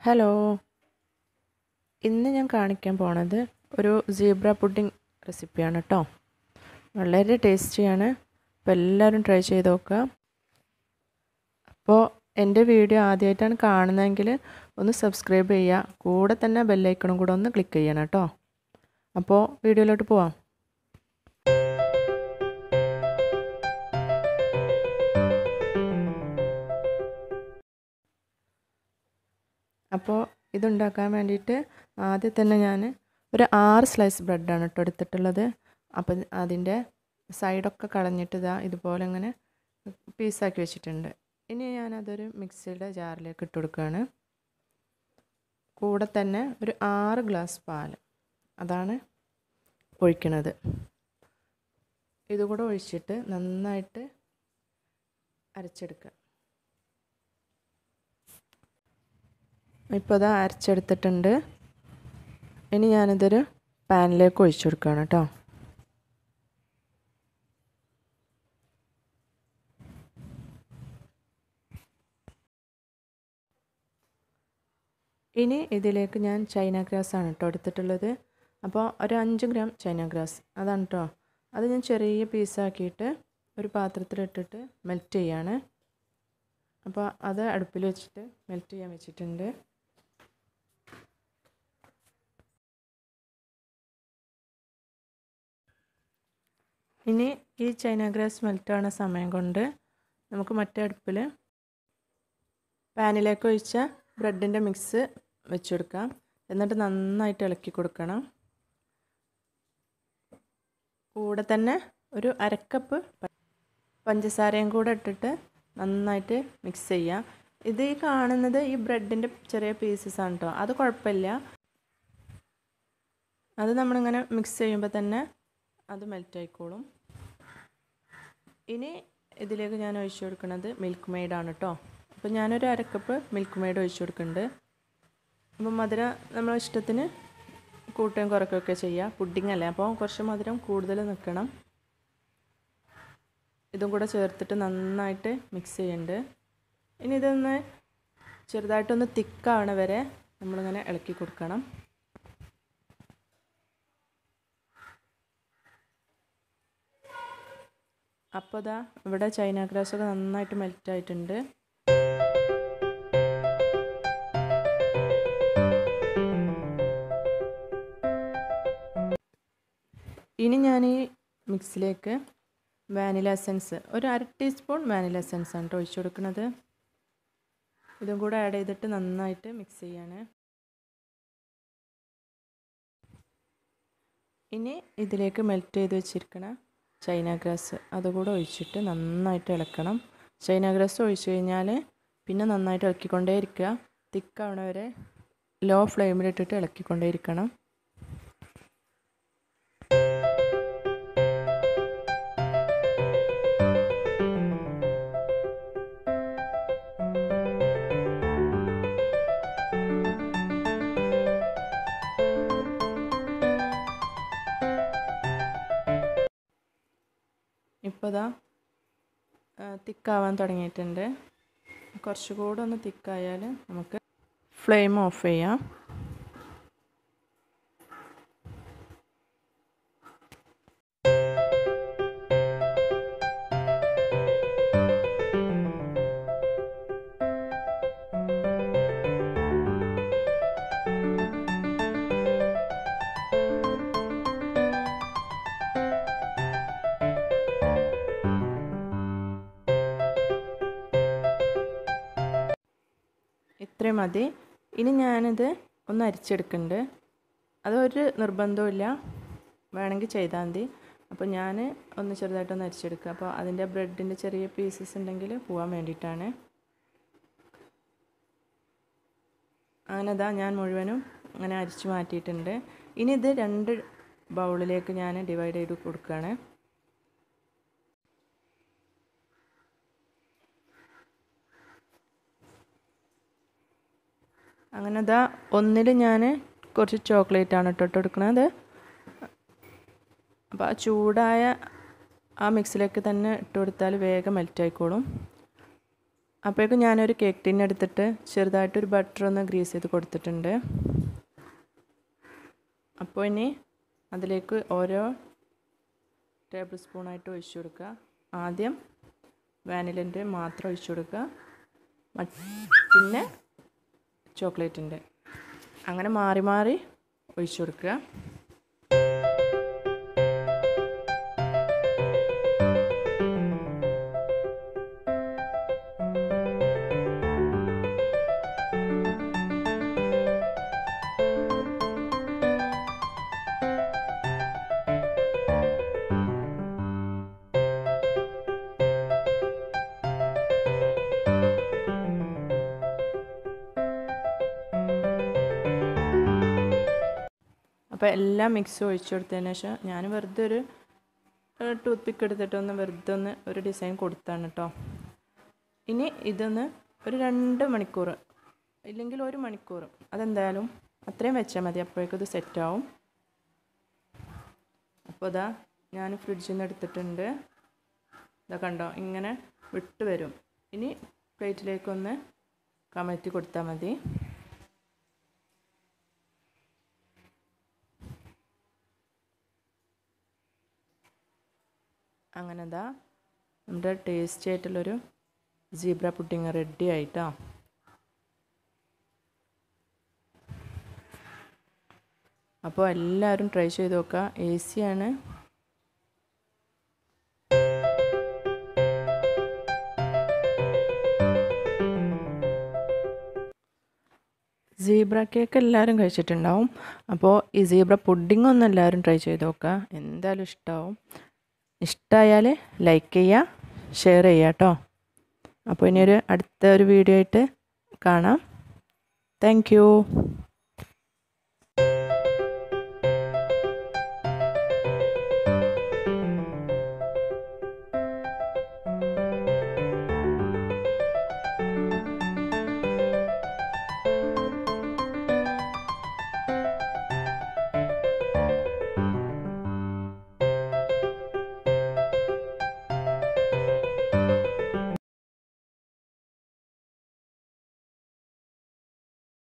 hello ഇന്ന് ഞാൻ കാണിക്കാൻ പോണത് ഒരു സീബ്ര പുഡിംഗ് റെസിപ്പിയാണ് കേട്ടോ വളരെ ടേസ്റ്റിയാണ് അപ്പോൾ എല്ലാവരും ട്രൈ ചെയ്ത് നോക്കുക അപ്പോൾ എൻ്റെ വീഡിയോ ആദ്യമായിട്ടാണ് കാണുന്നതെങ്കിൽ ഒന്ന് സബ്സ്ക്രൈബ് ചെയ്യുക കൂടെ തന്നെ ബെല്ലൈക്കണും കൂടെ ഒന്ന് ക്ലിക്ക് ചെയ്യണം കേട്ടോ അപ്പോൾ വീഡിയോയിലോട്ട് പോവാം അപ്പോൾ ഇതുണ്ടാക്കാൻ വേണ്ടിയിട്ട് ആദ്യം തന്നെ ഞാൻ ഒരു ആറ് സ്ലൈസ് ബ്രെഡാണ് കേട്ടോ എടുത്തിട്ടുള്ളത് അപ്പം അതിൻ്റെ സൈഡൊക്കെ കളഞ്ഞിട്ട് ഇതാ ഇതുപോലെ ഇങ്ങനെ പീസാക്കി വെച്ചിട്ടുണ്ട് ഇനി ഞാനതൊരു മിക്സിയുടെ ജാറിലേക്ക് ഇട്ട് കൊടുക്കുകയാണ് കൂടെ തന്നെ ഒരു ആറ് ഗ്ലാസ് പാൽ അതാണ് ഒഴിക്കണത് ഇതുകൂടെ ഒഴിച്ചിട്ട് നന്നായിട്ട് അരച്ചെടുക്കുക ഇപ്പോൾ അത് അരച്ചെടുത്തിട്ടുണ്ട് ഇനി ഞാനിതൊരു പാനിലേക്ക് ഒഴിച്ചു കൊടുക്കുകയാണ് കേട്ടോ ഇനി ഇതിലേക്ക് ഞാൻ ചൈന ഗ്രാസ് ആണ് കേട്ടോ എടുത്തിട്ടുള്ളത് അപ്പോൾ ഒരു അഞ്ച് ഗ്രാം ചൈന ഗ്രാസ് അതാണ് കേട്ടോ അത് ഞാൻ ചെറിയ പീസാക്കിയിട്ട് ഒരു പാത്രത്തിലിട്ടിട്ട് മെൽറ്റ് ചെയ്യാണ് അപ്പോൾ അത് അടുപ്പിൽ വെച്ചിട്ട് മെൽറ്റ് ചെയ്യാൻ വെച്ചിട്ടുണ്ട് ഇനി ഈ ചൈന ഗ്രാസ് മെൽറ്റ് ആവുന്ന സമയം കൊണ്ട് നമുക്ക് മറ്റേ അടുപ്പിൽ പാനിലേക്ക് ഒഴിച്ച ബ്രെഡിൻ്റെ മിക്സ് വെച്ച് കൊടുക്കാം എന്നിട്ട് നന്നായിട്ട് ഇളക്കി കൊടുക്കണം കൂടെ തന്നെ ഒരു അരക്കപ്പ് പഞ്ചസാരയും കൂടെ ഇട്ടിട്ട് നന്നായിട്ട് മിക്സ് ചെയ്യാം ഇത് ഈ കാണുന്നത് ഈ ബ്രെഡിൻ്റെ ചെറിയ പീസസ് ആണ് കേട്ടോ അത് കുഴപ്പമില്ല അത് നമ്മളിങ്ങനെ മിക്സ് ചെയ്യുമ്പോൾ തന്നെ അത് മെൽറ്റ് ആയിക്കോളും ഇനി ഇതിലേക്ക് ഞാൻ ഒഴിച്ചു കൊടുക്കുന്നത് മിൽക്ക് മെയ്ഡാണ് കേട്ടോ അപ്പോൾ ഞാനൊരു അരക്കപ്പ് മിൽക്ക് മെയ്ഡ് ഒഴിച്ചു കൊടുക്കുന്നുണ്ട് അപ്പോൾ മധുരം നമ്മളെ ഇഷ്ടത്തിന് കൂട്ടുകയും കുറയ്ക്കുകയൊക്കെ ചെയ്യുക പുഡിംഗ് അല്ലേ അപ്പോൾ കുറച്ച് മധുരം കൂടുതൽ നിൽക്കണം ഇതും കൂടെ ചേർത്തിട്ട് നന്നായിട്ട് മിക്സ് ചെയ്യുന്നുണ്ട് ഇനി ഇതൊന്ന് ചെറുതായിട്ടൊന്ന് തിക്കാവണ വരെ നമ്മളിങ്ങനെ ഇളക്കി കൊടുക്കണം അപ്പോൾ ഇതാ ഇവിടെ ചൈന ഗ്രാസൊക്കെ നന്നായിട്ട് മെൽറ്റ് ആയിട്ടുണ്ട് ഇനി ഞാൻ ഈ മിക്സിലേക്ക് വാനില എസൻസ് ഒരു അര ടീസ്പൂൺ വാനില എസൻസ് ആണ് ഒഴിച്ചു കൊടുക്കുന്നത് ഇതും കൂടെ ആഡ് ചെയ്തിട്ട് നന്നായിട്ട് മിക്സ് ചെയ്യാണ് ഇനി ഇതിലേക്ക് മെൽറ്റ് ചെയ്ത് വെച്ചിരിക്കണ ചൈന ഗ്രാസ് അതുകൂടെ ഒഴിച്ചിട്ട് നന്നായിട്ട് ഇളക്കണം ചൈന ഗ്രാസ് ഒഴിച്ചു കഴിഞ്ഞാൽ പിന്നെ നന്നായിട്ട് ഇളക്കിക്കൊണ്ടേ ഇരിക്കുക തിക്കാവണ വരെ ലോ ഫ്ലെയിമിലിട്ടിട്ട് ഇളക്കിക്കൊണ്ടേ ഇരിക്കണം ഇപ്പോൾ ഇതാ തിക്കാവാൻ തുടങ്ങിയിട്ടുണ്ട് കുറച്ചുകൂടെ ഒന്ന് തിക്കായാൽ നമുക്ക് ഫ്ലെയിം ഓഫ് ചെയ്യാം ഇത്രയും മതി ഇനി ഞാനിത് ഒന്ന് അരിച്ചെടുക്കുന്നുണ്ട് അതൊരു നിർബന്ധമില്ല വേണമെങ്കിൽ ചെയ്താൽ മതി അപ്പോൾ ഞാൻ ഒന്ന് ചെറുതായിട്ടൊന്ന് അരിച്ചെടുക്കുക അപ്പോൾ അതിൻ്റെ ബ്രെഡിൻ്റെ ചെറിയ പീസസ് ഉണ്ടെങ്കിൽ പോകാൻ വേണ്ടിയിട്ടാണ് അങ്ങനെ ഇതാ ഞാൻ മുഴുവനും അങ്ങനെ അരിച്ച് മാറ്റിയിട്ടുണ്ട് ഇനി ഇത് രണ്ട് ബൗളിലേക്ക് ഞാൻ ഡിവൈഡ് ചെയ്ത് കൊടുക്കുകയാണ് അങ്ങനെ ഇതാ ഒന്നിൽ ഞാൻ കുറച്ച് ചോക്ലേറ്റ് ആണ് ഇട്ടിട്ട് കൊടുക്കുന്നത് അപ്പോൾ ആ ചൂടായ ആ മിക്സിലേക്ക് തന്നെ ഇട്ട് കൊടുത്താൽ വേഗം മെൽറ്റ് ആയിക്കോളും അപ്പോഴേക്കും ഞാനൊരു കേക്ക് ടിൻ എടുത്തിട്ട് ചെറുതായിട്ടൊരു ബട്ടർ ഒന്ന് ഗ്രീസ് ചെയ്ത് കൊടുത്തിട്ടുണ്ട് അപ്പോൾ ഇനി അതിലേക്ക് ഓരോ ടേബിൾ സ്പൂണായിട്ട് ഒഴിച്ചു കൊടുക്കുക ആദ്യം വാനിലിൻ്റെ മാത്രം ഒഴിച്ചു കൊടുക്കുക പിന്നെ ചോക്ലേറ്റിൻ്റെ അങ്ങനെ മാറി മാറി ഒഴിച്ചു കൊടുക്കുക അപ്പോൾ എല്ലാം മിക്സ് ഒഴിച്ചു കൊടുത്തതിന് ശേഷം ഞാൻ വെറുതെ ഒരു ടൂത്ത് പിക്ക് എടുത്തിട്ടൊന്ന് വെറുതെ ഒന്ന് ഒരു ഡിസൈൻ കൊടുത്താണ് കേട്ടോ ഇനി ഇതൊന്ന് ഒരു രണ്ട് മണിക്കൂർ ഇല്ലെങ്കിൽ ഒരു മണിക്കൂർ അതെന്തായാലും അത്രയും വെച്ചാൽ മതി അപ്പോഴേക്കും ഇത് സെറ്റാവും അപ്പോൾ ഇതാ ഞാൻ ഫ്രിഡ്ജിൽ നിന്ന് എടുത്തിട്ടുണ്ട് ഇതാ കണ്ടോ ഇങ്ങനെ വിട്ട് വരും ഇനി പ്ലേറ്റിലേക്കൊന്ന് കമഴ്ത്തി കൊടുത്താൽ മതി അങ്ങനെ ഇതാ നമ്മുടെ ടേസ്റ്റി ആയിട്ടുള്ളൊരു സീബ്ര പുഡിങ് റെഡി ആയിട്ടോ അപ്പോൾ എല്ലാവരും ട്രൈ ചെയ്ത് നോക്കുക ഈസിയാണ് സീബ്ര കേക്ക് എല്ലാവരും കഴിച്ചിട്ടുണ്ടാവും അപ്പോൾ ഈ സീബ്ര പുഡിംഗ് ഒന്ന് എല്ലാവരും ട്രൈ ചെയ്ത് നോക്കുക എന്തായാലും ഇഷ്ടമാവും ഇഷ്ടമായാൽ ലൈക്ക് ചെയ്യുക ഷെയർ ചെയ്യുക കേട്ടോ അപ്പോൾ ഇനി ഒരു അടുത്ത ഒരു വീഡിയോ ആയിട്ട് കാണാം താങ്ക്